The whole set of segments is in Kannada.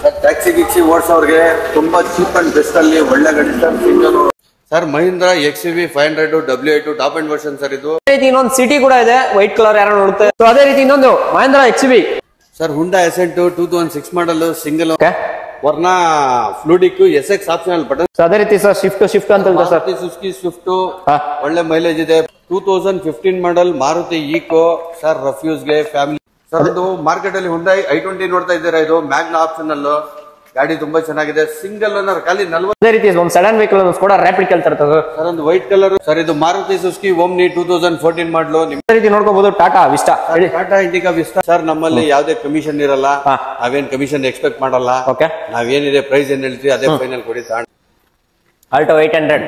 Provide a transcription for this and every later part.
ಟ್ಯಾಕ್ಸಿ ಗಿಕ್ಸಿ ಓಡಿಸೋರ್ಗೆ ತುಂಬಾ ಚೀಪ್ ಅಂಡ್ ಬೆಸ್ಟ್ ಅಲ್ಲಿ ಒಳ್ಳೆ ಗಾಡಿ sir single sir Mahindra X V five hundred W eight top end version sir ಇದು ಅದೇ ರೀತಿ ಇನ್ನೊಂದು ಸಿಟಿ ಕೂಡ ಇದೆ ವೈಟ್ ಕಲರ್ ಯಾರು ನೋಡುತ್ತೆ ಸೊ ಅದೇ ರೀತಿ ಇನ್ನೊಂದು Mahindra X B sir Hyundai Accent two thousand six model single okay ವರ್ಣ fluidic S X optional button so ಅದೇ ರೀತಿ ಸರ್ ಶಿಫ್ಟ್ ಶಿಫ್ಟ್ ಅಂತ ಹೇಳ್ತಾರೆ ಸರ್ ಮಾರುತಿ ಸುಸ್ಕಿ ಸ್ವಿಫ್ಟ್ ಹಾ. ಒಳ್ಳೆ ಮೈಲೇಜ್ ಇದೆ two thousand fifteen model Maruti Eeco sir ರಫ್ಯೂಸ್ಗೆ ಫ್ಯಾಮಿಲಿ ಸರ್ ಅದು ಮಾರ್ಕೆಟ್ ಅಲ್ಲಿ ಹುಂಡೈ ಐ ಟ್ವೆಂಟಿ ನೋಡ್ತಾ ಇದ್ದೀರಾ ಇದು ಮ್ಯಾಗ್ನ ಆಪ್ಷನಲ್ ಗಾಡಿ ತುಂಬಾ ಚೆನ್ನಾಗಿದೆ ಸಿಂಗಲ್ ಓನರ್ ಖಾಲಿ ನಲ್ವತ್ತು ಅದೇ ರೀತಿ ಒಂದು ಸಡನ್ ವೆಹಿಕಲ್ ಒಂದು ಕೂಡ ರ್ಯಾಪಿಡ್ ಕೇಳ್ತಾರೆ ಸರ್ ಸರ್ ಒಂದು ವೈಟ್ ಕಲರ್ ಸರ್ ಇದು Maruti Suzuki Omni two thousand fourteen model ನಿಮ್ ಅದೇ ರೀತಿ ನೋಡ್ಕೋಬಹುದು ಟಾಟಾ ವಿಸ್ಟ ಹೇಳಿ ಟಾಟಾ ಇಂಡಿಕಾ ವಿಸ್ತಾ ಸರ್ ನಮ್ಮಲ್ಲಿ ಯಾವ್ದೇ ಕಮಿಷನ್ ಇರಲ್ಲ ಹಾ. ನಾವೇನ್ ಕಮಿಷನ್ ಎಕ್ಸ್ಪೆಕ್ಟ್ ಮಾಡಲ್ಲ ಓಕೆ ನಾವೇನಿದೆ ಪ್ರೈಸ್ ಏನ್ ಹೇಳ್ತೀವಿ ಅದೇ ಫೈನಲ್ ಕೊಡಿ ತಗೊಂಡು ಆಲ್ಟೋ ಏಟ್ ಹಂಡ್ರೆಡ್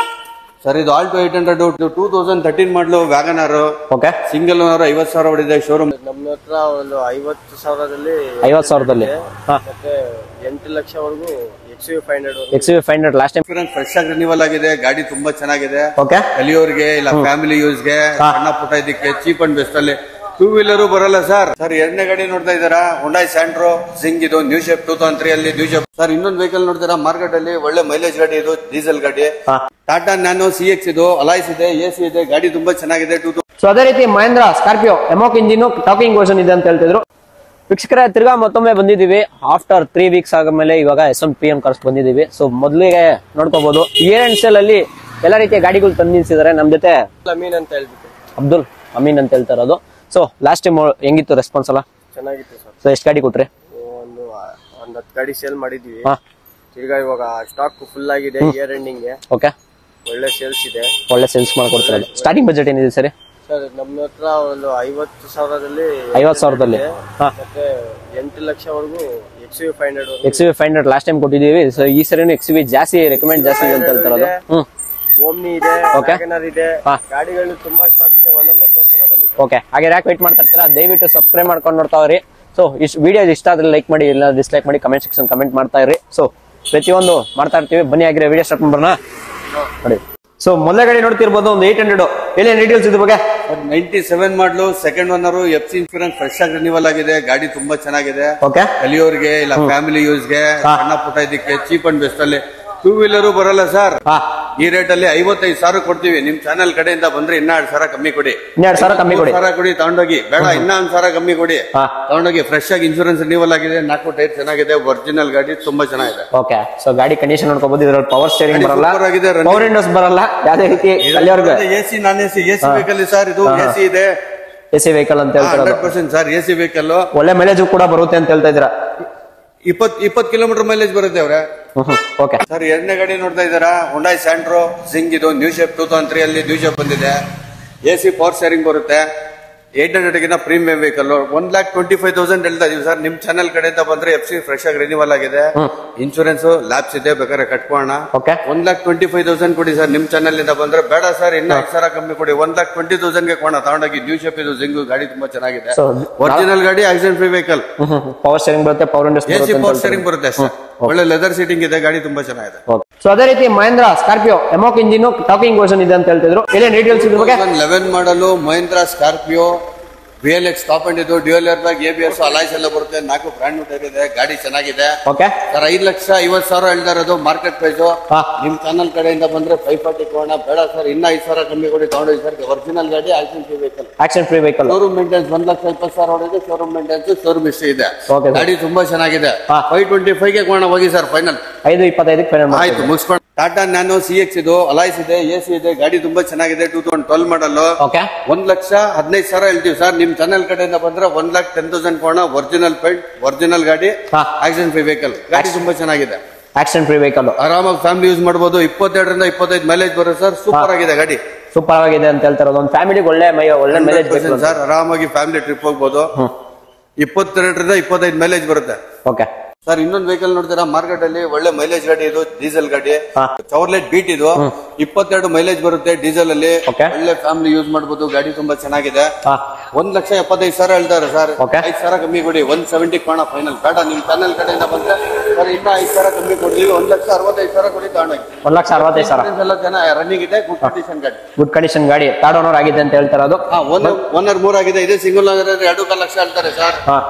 ಸರ್ ಇದು Alto eight hundred two thousand thirteen model Wagon R okay single owner ಐವತ್ ಸಾವಿರ ಹೊಡಿದೆ ಶೋರೂಮ್ ನಮ್ಮ ಹತ್ರ ಒಂದು ಐವತ್ತು ಸಾವಿರದಲ್ಲಿ ಐವತ್ತು ಸಾವಿರದಲ್ಲಿ ಹಾಂ ಮತ್ತೆ ಎಂಟು ಲಕ್ಷವರೆಗೂ X U five hundred X V five hundred last time insurance fresh ಆಗಿ ರಿನಿವಲ್ ಆಗಿದೆ ಗಾಡಿ ತುಂಬಾ ಚೆನ್ನಾಗಿದೆ ಓಕೆ ಕಲಿಯೋರ್ಗೆ ಇಲ್ಲ ಫ್ಯಾಮಿಲಿ ಯೂಸ್ಗೆ ಸಣ್ಣ ಪುಟ್ಟ ಇದಕ್ಕೆ ಚೀಪ್ ಅಂಡ್ ಬೆಸ್ಟ್ ಅಲ್ಲಿ ಟೂ ವೀಲರು ಬರಲ್ಲ ಸರ್ ಸರ್ ಎರಡನೇ ಗಾಡಿ ನೋಡ್ತಾ ಇದ್ದೀರಾ ಹುಂಡಾಯ್ ಸ್ಯಾಂಡ್ರೋ ಜಿಂಗ್ ಇದು new shape two thousand three ಅಲ್ಲಿ ನ್ಯೂ ಶೇಪ್ ಸರ್ ಇನ್ನೊಂದು ವೆಹಿಕಲ್ ನೋಡ್ತೀರಾ ಮಾರ್ಕೆಟ್ ಅಲ್ಲಿ ಒಳ್ಳೆ ಮೈಲೇಜ್ ಗಾಡಿ ಇದು ಡೀಸೆಲ್ ಗಾಡಿ ಹಾ. ಟಾಟಾ ನ್ಯಾನೋ ಸಿ ಎಕ್ಸ್ ಇದು ಅಲಾಯ್ಸ್ ಇದೆ ಎ ಸಿ ಇದೆ ಗಾಡಿ ತುಂಬಾ ಚೆನ್ನಾಗಿದೆ ಟೂ ಸೊ ಅದೇ ರೀತಿ Mahindra Scorpio ಎಮೋಕ್ engine talking version ಇದೆ ಅಂತ ಹೇಳ್ತಿದ್ರು ವೀಕ್ಷಕರ ತಿರ್ಗಾ ಮತ್ತೊಮ್ಮೆ ಬಂದಿದ್ದೀವಿ ಆಫ್ಟರ್ ತ್ರೀ ವೀಕ್ಸ್ ಆದ್ಮೇಲೆ ಇವಾಗ S M P M cars ಬಂದಿದ್ದೀವಿ ಸೊ ಮೊದಲಿಗೆ ನೋಡ್ಕೋಬಹುದು ಇಯರ್ ಅಂಡ್ ಸೇಲ್ ಅಲ್ಲಿ ಎಲ್ಲ ರೀತಿಯ ಗಾಡಿಗಳು ತಂದು ನಿಲ್ಸಿದ್ದಾರೆ ನಮ್ ಜೊತೆ ಅಮೀನ್ ಅಂತ ಹೇಳ್ಬಿಟ್ಟು ಅಬ್ದುಲ್ ಅಮೀನ್ ಅಂತ ಹೇಳ್ತಾ ಇರೋದು ಸೊ ಲಾಸ್ಟ್ ಟೈಮ್ ಹೆಂಗಿತ್ತು ರೆಸ್ಪಾನ್ಸ್ ಅಲ್ಲ ಚೆನ್ನಾಗಿತ್ತು ಸರ್ ಸೊ ಎಷ್ಟು ಗಾಡಿ ಕೊಟ್ರಿ ಒಂದು ಒಂದು ಹತ್ತು ಗಾಡಿ ಸೇಲ್ ಮಾಡಿದ್ವಿ ಹಾ ತಿರ್ಗಾ ಇವಾಗ ಸ್ಟಾಕ್ ಫುಲ್ ಆಗಿದೆ ಇಯರ್ ಎಂಡಿಂಗ್ಗೆ ಓಕೆ ಒಳ್ಳೆ ಸೇಲ್ಸ್ ಇದೆ ಒಳ್ಳೆ ಸೇಲ್ಸ್ ಮಾಡ್ಕೊಡ್ತಿರೋದು ಸ್ಟಾರ್ಟಿಂಗ್ ಬಜೆಟ್ ಏನಿದೆ ಸರಿ ಸರ್ ನಮ್ಮ ಹತ್ರ ಒಂದು ಐವತ್ತು ಸಾವಿರದಲ್ಲಿ ಐವತ್ತು ಸಾವಿರದಲ್ಲಿ ಹಾ ಮತ್ತೆ ಎಂಟು ಲಕ್ಷವರೆಗೂ X U five hundred X V five hundred last time ಕೊಟ್ಟಿದ್ದೀವಿ ಸೊ ಈ ಸರಿನೂ ಎಕ್ಸ್ ವಿ ಜಾಸ್ತಿ ರೆಕಮೆಂಡ್ ಜಾಸ್ತಿ ಇದೆ ಅಂತ ಹೇಳ್ತಾ ಇರೋದು ಹ್ಮ್ ಓಮ್ನಿ ಇದೆ Okay. ವ್ಯಾಗನರ್ ಇದೆ ಹಾ. ಗಾಡಿಗಳು ತುಂಬಾ ಸ್ಟಾಕ್ ಇದೆ ಒಂದೊಂದೇ ತೋರ್ಸೋಣ ಬನ್ನಿ ಓಕೆ ಹಾಗೆ ಯಾಕೆ ವೇಟ್ ಮಾಡ್ತಾ ಇರ್ತೀರಾ ದಯವಿಟ್ಟು ಸಬ್ಸ್ಕ್ರೈಬ್ ಮಾಡ್ಕೊಂಡು ನೋಡ್ತಾ ಇರಿ ಸೊ ಇಷ್ಟು ವಿಡಿಯೋ ಇಷ್ಟ ಆದ್ರೆ ಲೈಕ್ ಮಾಡಿ ಇಲ್ಲ ಡಿಸ್ಲೈಕ್ ಮಾಡಿ ಕಮೆಂಟ್ ಸೆಕ್ಷನ್ ಕಮೆಂಟ್ ಮಾಡ್ತಾ ಇರಿ ಸೊ ಪ್ರತಿಯೊಂದು ಮಾಡ್ತಾ ಇರ್ತೀವಿ ಬನ್ನಿ ಆಗಿರೋ ವಿಡಿಯೋ ಸ್ಟಾರ್ಟ್ ಮಾಡೋಣ ನೋಡಿ ಸೊ ಮೊದಲ ಗಾಡಿ ನೋಡ್ತಿರ್ಬೋದು ಒಂದು ಏಟ್ ಹಂಡ್ರೆಡ್ ಹೇಳಿ ಡೀಟೇಲ್ಸ್ ಇದ್ರ ಬಗ್ಗೆ ninety seven model second owner F C insurance fresh ಆಗಿ ರಿನಿವಲ್ ಆಗಿದೆ ಗಾಡಿ ತುಂಬಾ ಚೆನ್ನಾಗಿದೆ ಓಕೆ ಕಲಿಯೋರ್ಗೆ ಇಲ್ಲ ಫ್ಯಾಮಿಲಿ ಯೂಸ್ಗೆ ಸಣ್ಣ ಪುಟ್ಟ ಇದಕ್ಕೆ ಚೀಪ್ ಅಂಡ್ ಬೆಸ್ಟ್ ಅಲ್ಲಿ ಟೂ ವೀಲರು ಬರಲ್ಲ ಸರ್ ಹಾ ಈ ರೇಟ್ ಅಲ್ಲಿ ಐವತ್ತೈದು ಸಾವಿರ ಕೊಡ್ತೀವಿ ನಿಮ್ ಚಾನೆಲ್ ಕಡೆಯಿಂದ ಬಂದ್ರೆ ಇನ್ನ ಎರಡ್ ಸಾವಿರ ಕಮ್ಮಿ ಕೊಡಿ ಇನ್ನೆರಡು ಸಾವಿರ ಕಮ್ಮಿ ಕೊಡಿ ಸಾವಿರ ಕೊಡಿ ತಗೊಂಡೋಗಿ ಬೇಡ ಇನ್ನ ಒಂದ್ ಸಾವಿರ ಕಮ್ಮಿ ಕೊಡಿ ಹಾ. ತಗೊಂಡೋಗಿ ಫ್ರೆಶ್ ಆಗಿ ಇನ್ಶೂರೆನ್ಸ್ ರಿನಿವಲ್ ಆಗಿದೆ ನಾಲ್ಕು ಟೈರ್ ಚೆನ್ನಾಗಿದೆ ಒರಿಜಿನಲ್ ಗಾಡಿ ತುಂಬಾ ಚೆನ್ನಾಗಿದೆ ಓಕೆ ಸೊ ಗಾಡಿ ಕಂಡೀಷನ್ ನೋಡ್ಕೋಬಹುದು ಇದ್ರಲ್ಲಿ ಪವರ್ ಸ್ಟೇರಿಂಗ್ ಗಾಡಿ ಬರಲ್ಲ super ಆಗಿದೆ, running- ಪವರ್ ವಿಂಡೋಸ್ ಬರಲ್ಲ ಯಾವುದೇ ರೀತಿ ಕಲಿಯೋರ್ಗೆ A C non A C A C vehicle sir ಇದು ಎ ಸಿ ಇದೆ ಎ ಸಿ ವೆಹಿಕಲ್ ಅಂತ ಹೇಳ್ತಿರೋದು hundred percent sir A C vehicle ಒಳ್ಳೆ ಮೈಲೇಜ್ ಕೂಡ ಬರುತ್ತೆ ಅಂತ ಹೇಳ್ತಾ ಇದ್ದೀರಾ ಇಪ್ಪತ್ ಇಪ್ಪತ್ ಕಿಲೋಮೀಟರ್ ಮೈಲೇಜ್ ಬರುತ್ತೆ ಅವ್ರೆ ಓಕೆ ಸರ್ ಎರಡನೇ ಗಾಡಿ ನೋಡ್ತಾ ಇದ್ದೀರಾ ಹುಂಡಾಯ್ ಸ್ಯಾಂಡ್ರೋ ಜಿಂಗ್ ಇದು new shape two thousand three ಅಲ್ಲಿ ನ್ಯೂ ಶೇಪ್ ಬಂದಿದೆ ಎ ಸಿ ಪವರ್ ಶೇರಿಂಗ್ ಬರುತ್ತೆ ಏಟ್ ಹಂಡ್ರೆಡ್ ಗಿನ premium vehicle one lakh twenty five thousand ಹೇಳ್ತಾ ಇದೀವಿ ಸರ್ ನಿಮ್ ಚಾನಲ್ ಕಡೆಯಿಂದ ಬಂದ್ರೆ ಎಫ್ ಸಿ ಫ್ರೆಶ್ ಆಗಿ ರಿನಿವಲ್ ಆಗಿದೆ ಇನ್ಶೂರೆನ್ಸ್ ಲ್ಯಾಬ್ಸ್ ಇದೆ ಬೇಕಾದ್ರೆ ಕಟ್ಕೋಣ okay one lakh twenty five thousand ಕೊಡಿ ಸರ್ ನಿಮ್ ಚಾನಲ್ ಇಂದ ಬಂದ್ರೆ ಬೇಡ ಸರ್ ಇನ್ನ ಐದು ಸಾವಿರ ಕಮ್ಮಿ ಕೊಡಿ ಒನ್ ಲ್ಯಾಕ್ ಟ್ವೆಂಟಿ ತೌಸಂಡ್ ಗೆ ಕೋಣ ತಗೊಂಡೋಗಿ ನ್ಯೂ ಶೇಪ್ ಇದು ಜಿಂಗು ಗಾಡಿ ತುಂಬಾ ಚೆನ್ನಾಗಿದೆ So, ಒರಿಜಿನಲ್ ಗಾಡಿ accident free vehicle power steering ಬರುತ್ತೆ ಪವರ್ ವಿಂಡೋಸ್ ಎ ಸಿ ಬರುತ್ತೆ ಪವರ್ ಶೇರಿಂಗ್ ಬರುತ್ತೆ ಸರ್ ಒಳ್ಳೆ ಲೆದರ್ ಸೀಟಿಂಗ್ ಇದೆ ಗಾಡಿ ತುಂಬಾ ಚೆನ್ನಾಗಿದೆ ಸೊ ಅದೇ ರೀತಿ Mahindra Scorpio ಎಮೋಕ್ engine talking version ಇದೆ ಅಂತ ಹೇಳ್ತಿದ್ರು ಹೇಳಿ ಡೀಟೇಲ್ಸ್ ಇದ್ರ ಬಗ್ಗೆ ಲೆವೆನ್ ಮಾಡಲು Mahindra Scorpio V L X top end ಇದು dual air bag A B S alloys ಎಲ್ಲ ಬರುತ್ತೆ ನಾಲ್ಕು ಬ್ರ್ಯಾಂಡ್ ಟೈರ್ ಇದೆ ಗಾಡಿ ಚೆನ್ನಾಗಿದೆ ಓಕೆ ಸರ್ ಐದು ಲಕ್ಷ ಐವತ್ ಸಾವಿರ ಹೇಳ್ತಾ ಇರೋದು ಮಾರ್ಕೆಟ್ ಪ್ರೈಸ್ ಹಾ. ನಿಮ್ ಚಾನಲ್ ಕಡೆಯಿಂದ ಬಂದ್ರೆ ಫೈವ್ ಫಾರ್ಟಿ ಕೊಡೋಣ ಬೇಡ ಸರ್ ಇನ್ನ ಐದು ಸಾವಿರ ಕಮ್ಮಿ ಕೊಡಿ ತಗೊಂಡೋಗಿ ಸರ್ ಒರಿಜಿನಲ್ ಗಾಡಿ accident free vehicle action free vehicle showroom maintenance ಒಂದ್ ಲಕ್ಷ ಇಪ್ಪತ್ತು ಸಾವಿರ ಹೊಡೆದು ಶೋರೂಮ್ ಮೇಂಟೆನ್ಸ್ ಶೋರೂಮ್ ಇಷ್ಟೇ ಇದೆ Okay, sir. ಗಾಡಿ ತುಂಬಾ ಚೆನ್ನಾಗಿದೆ ಹಾ. ಫೈವ್ ಟ್ವೆಂಟಿ ಫೈವ್ ಗೆ ಕೊಡೋಣ ಹೋಗಿ ಸರ್ ಫೈನಲ್ ಐದು ಇಪ್ಪತ್ತೈದಕ್ಕೆ ಫೈನಲ್ ಆಯ್ತು ಮುಗಿಸ್ಕೊಂಡು ಟಾಟಾ ನ್ಯಾನೋ ಸಿ ಎಕ್ಸ್ ಇದು ಅಲೈಸ್ ಇದೆ ಎ ಸಿ ಇದೆ ಗಾಡಿ ತುಂಬಾ ಚೆನ್ನಾಗಿದೆ two thousand twelve model okay ಒಂದ್ ಲಕ್ಷ ಹದಿನೈದು ಸಾವಿರ ಹೇಳ್ತೀವಿ ಸರ್ ನಿಮ್ ಚಾನಲ್ ಕಡೆಯಿಂದ ಬಂದ್ರೆ ಒಂದ್ ಲ್ಯಾಕ್ ಟೆನ್ ತೌಸಂಡ್ ಕೊಡೋಣ ಒರಿಜಿನಲ್ ಪೇಂಟ್ ಒರಿಜಿನಲ್ ಗಾಡಿ ಹಾ. ಆಕ್ಸಿಡೆಂಟ್ ಫ್ರೀ ವೆಹಿಕಲ್ ಗಾಡಿ ತುಂಬಾ ಚೆನ್ನಾಗಿದೆ ಆಕ್ಷನ್ ಫ್ರೀ ವೆಹಿಕಲ್ ಆರಾಮಾಗಿ ಫ್ಯಾಮಿಲಿ ಯೂಸ್ ಮಾಡಬಹುದು ಇಪ್ಪತ್ತೆರಡರಿಂದ ಇಪ್ಪತ್ತೈದು ಮೈಲೇಜ್ ಬರುತ್ತೆ ಸರ್ ಸೂಪರ್ ಆಗಿದೆ ಗಾಡಿ ಸೂಪರ್ ಆಗಿದೆ ಅಂತ ಹೇಳ್ತಿರೋದು ಒಂದು ಫ್ಯಾಮಿಲಿಗೆ ಒಳ್ಳೆ ಮೈ ಒಳ್ಳೆ ಮೈಲೇಜ್ ಬೇಕು ಸರ್ ಆರಾಮಾಗಿ ಫ್ಯಾಮಿಲಿ ಟ್ರಿಪ್ ಹೋಗ್ಬೋದು ಇಪ್ಪತ್ತೆರಡರಿಂದ ಇಪ್ಪತ್ತೈದು ಮೈಲೇಜ್ ಬರುತ್ತೆ ಓಕೆ ಸರ್ ಇನ್ನೊಂದು ವೆಹಿಕಲ್ ನೋಡ್ತೀರಾ ಮಾರ್ಕೆಟ್ ಅಲ್ಲಿ ಒಳ್ಳೆ ಮೈಲೇಜ್ ಗಾಡಿ ಇದು ಡೀಸೆಲ್ ಗಾಡಿ ಹಾ. ಚವರ್ಲೆಟ್ ಬೀಟ್ ಇದು ಇಪ್ಪತ್ತೆರಡು ಮೈಲೇಜ್ ಬರುತ್ತೆ ಡೀಸೆಲ್ ಅಲ್ಲಿ Okay. ಒಳ್ಳೆ ಫ್ಯಾಮಿಲಿ ಯೂಸ್ ಮಾಡಬಹುದು ಗಾಡಿ ತುಂಬಾ ಚೆನ್ನಾಗಿದೆ ಹಾ ಒಂದ್ ಲಕ್ಷ ಎಪ್ಪತ್ತೈದು ಸಾವಿರ ಹೇಳ್ತಾರೆ ಸರ್ Okay. ಐದು ಸಾವಿರ ಕಮ್ಮಿ ಕೊಡಿ ಒನ್ ಸೆವೆಂಟಿ ಕೋಣ ಫೈನಲ್ ಬೇಡ ನಿಮ್ ಚಾನಲ್ ಕಡೆಯಿಂದ ಬಂದ್ರೆ ಸರ್ ಇನ್ನ ಐದು ಸಾವಿರ ಕಮ್ಮಿ ಕೊಡ್ತೀವಿ ಒಂದ್ ಲಕ್ಷ ಅರವತ್ತೈದು ಸಾವಿರ ಕೊಡಿ ತಗೊಂಡೋಗಿ ಒಂದ್ ಲಕ್ಷ ಅರವತ್ತೈದು ಸಾವಿರ ಎಲ್ಲ ಜನ ರನ್ನಿಂಗ್ ಇದೆ ಗುಡ್ ಕಂಡೀಷನ್ ಗಾಡಿ ಗುಡ್ ಕಂಡೀಷನ್ ಗಾಡಿ ಥರ್ಡ್ ಓನರ್ ಆಗಿದೆ ಅಂತ ಹೇಳ್ತಿರೋದು ಹಾ ಒನ್ ಒನ್ನರ್ ಮೂರ್ ಆಗಿದೆ ಇದೆ ಸಿಂಗಲ್ ಓನರ್ ಎರಡು ಕಾಲ್ ಲಕ್ಷ ಹೇಳ್ತಾರೆ ಸರ್ ಹಾ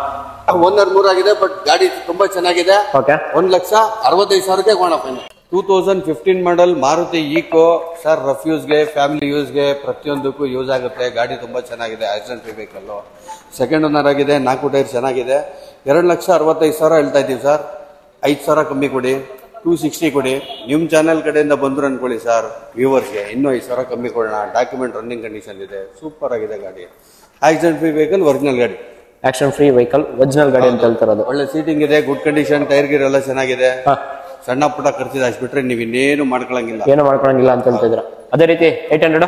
ಓನರ್ ಮೂರಾಗಿದೆ ಬಟ್ ಗಾಡಿ ತುಂಬಾ ಚೆನ್ನಾಗಿದೆ ಓಕೆ ಒಂದ್ ಲಕ್ಷ ಅರವತ್ತೈದು ಸಾವಿರಕ್ಕೆ ಕೊಣ final two thousand fifteen model Maruti Eeco sir rough ಯೂಸ್ಗೆ ಫ್ಯಾಮಿಲಿ ಯೂಸ್ಗೆ ಪ್ರತಿಯೊಂದಕ್ಕೂ ಯೂಸ್ ಆಗುತ್ತೆ ಗಾಡಿ ತುಂಬಾ ಚೆನ್ನಾಗಿದೆ ಆಕ್ಸಿಡೆಂಟ್ ವೆಹಿಕಲ್ ಸೆಕೆಂಡ್ ಓನರ್ ಆಗಿದೆ ನಾಲ್ಕು ಟೈರ್ ಚೆನ್ನಾಗಿದೆ ಎರಡು ಲಕ್ಷ ಅರವತ್ತೈದು ಸಾವಿರ ಹೇಳ್ತಾ ಇದ್ದೀವಿ ಸರ್ ಐದು ಸಾವಿರ ಕಮ್ಮಿ ಕೊಡಿ ಟೂ ಸಿಕ್ಸ್ಟಿ ಕೊಡಿ ನಿಮ್ಮ ಚಾನೆಲ್ ಕಡೆಯಿಂದ ಬಂದ್ರು ಅನ್ಕೊಳ್ಳಿ ಸರ್ ವ್ಯೂವರ್ಸ್ಗೆ ಇನ್ನೂ ಐದು ಸಾವಿರ ಕಮ್ಮಿ ಕೊಡೋಣ ಡಾಕ್ಯುಮೆಂಟ್ ರನ್ನಿಂಗ್ ಕಂಡೀಷನ್ ಇದೆ ಸೂಪರ್ ಆಗಿದೆ ಗಾಡಿ ಆಕ್ಸಿಡೆಂಟ್ ಫ್ರೀ ವೆಹಿಕಲ್ ಒರಿಜಿನಲ್ ಗಾಡಿ ಆಕ್ಷನ್ ಫ್ರೀ ವೆಹಿಕಲ್ ಒರಿಜಿನಲ್ ಗಾಡಿ ಅಂತ ಹೇಳ್ತಿರೋದು ಒಳ್ಳೆ ಸೀಟಿಂಗ್ ಇದೆ ಗುಡ್ ಕಂಡೀಷನ್ ಟೈರ್ ಗಿರ್ ಎಲ್ಲ ಚೆನ್ನಾಗಿದೆ ಹಾ ಸಣ್ಣ ಪುಟ್ಟ ಖರ್ಚಿದೆ ಅಷ್ಟು ಬಿಟ್ರೆ ನೀವು ಇನ್ನೇನು ಮಾಡ್ಕೊಳಂಗಿಲ್ಲ ಏನು ಮಾಡ್ಕೊಳಂಗಿಲ್ಲ ಅಂತ ಹೇಳ್ತಿದ್ರ ಅದೇ ರೀತಿ eight hundred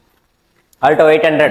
Alto eight hundred